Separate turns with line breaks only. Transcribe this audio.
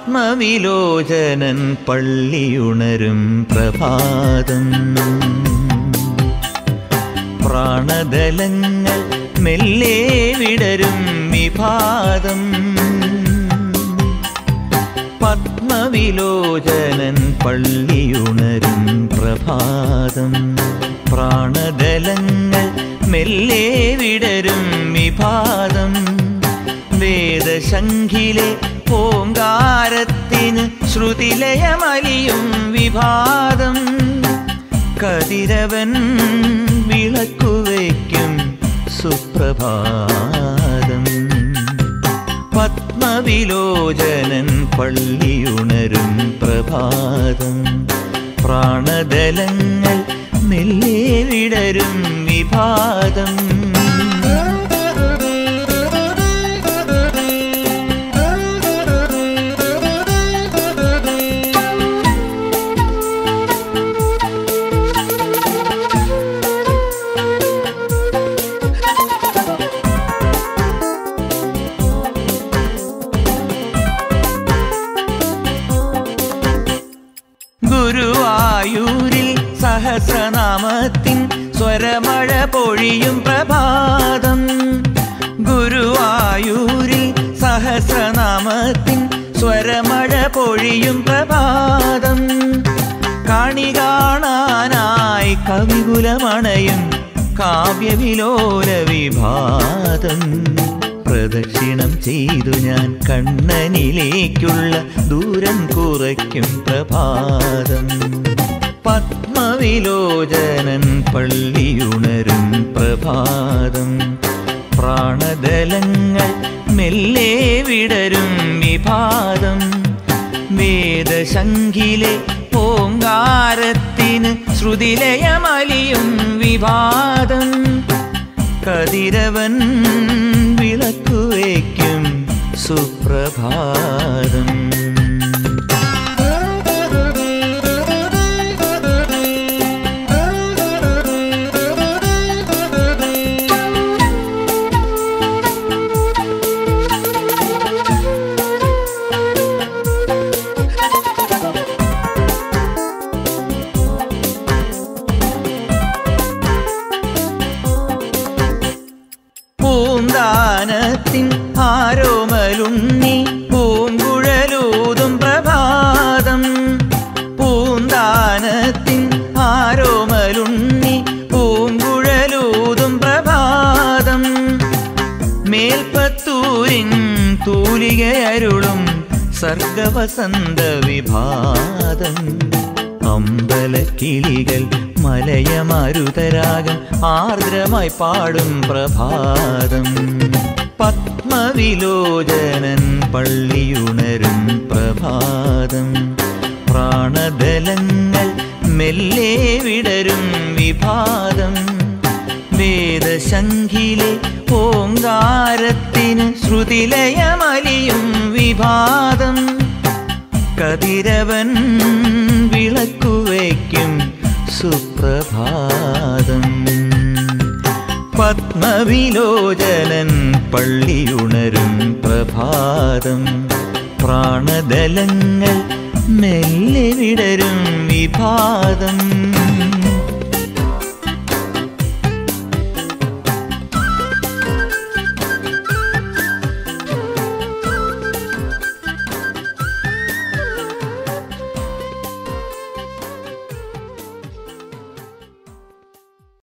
പത്മവിലോചനൻ പള്ളിയുണരും പ്രഭാതം പ്രാണദലങ്ങൾ മെല്ലെ വിടരും വിഭാതം പത്മവിലോചനൻ പള്ളിയുണരും പ്രഭാതം പ്രാണദലങ്ങൾ മെല്ലെ വിടരും വിഭാതം വേദശംഖിലെ ഓങ്കാരത്തിന് ശ്രുതിലയമലിയും വിഭാതം കതിരവൻ വിളക്കുവയ്ക്കും സുപ്രഭാതം പത്മവിലോചനൻ പള്ളിയുണരും പ്രഭാതം പ്രാണദലങ്ങൾ മെല്ലെ വിടരും വിഭാതം ഗുരുവായൂരിൽ സഹസ്രനാമത്തിൻ സ്വരമഴ പൊഴിയും പ്രഭാതം ഗുരുവായൂരിൽ സഹസ്രനാമത്തിൻ സ്വരമഴ പൊഴിയും പ്രഭാതം കാണി കാണാനായി കവികുലമണയും കാവ്യവിലോല വിഭാതം പ്രദക്ഷിണം ചെയ്തു ഞാൻ കണ്ണനിലേക്കുള്ള ദൂരം കുറയ്ക്കും പ്രഭാതം പത്മവിലോചനൻ പള്ളിയുണരും പ്രഭാതം പ്രാണദലങ്ങൾ മെല്ലെ വിടരും വിഭാതം വേദശംഖിലെ ഓങ്കാരത്തിന് ശ്രുതിലയമലിയും വിഭാതം കതിരവൻ വിളക്കുവയ്ക്കും സുപ്രഭാതം പൂന്താനത്തിൻ ആരോമലുണ്ണി പൂങ്കുഴലൂതും പ്രഭാതം പൂന്താനത്തിൻ ആരോമലുണ്ണി പൂങ്കുഴലൂതും പ്രഭാതം മേൽപ്പത്തൂരിൻ തൂലികയരുളും സർഗവസന്ത വിഭാതം അമ്പലക്കിളികൾ മലയമരുതരാഗം ആർദ്രമായി പാടും പ്രഭാതം പത്മവിലോചനൻ പള്ളിയുണരും പ്രഭാതം പ്രാണദലങ്ങൾ മെല്ലെ വിടരും വിഭാതം വേദശംഖിലെ ഓങ്കാരത്തിന് ശ്രുതിലയമലിയും വിഭാതം കതിരവൻ വിളക്കുവയ്ക്കും സുപ്രഭാതം പത്മവിലോചനൻ പള്ളിയുണരും പ്രഭാതം പ്രാണദലങ്ങൾ മെല്ലെ വിടരും വിഭാതം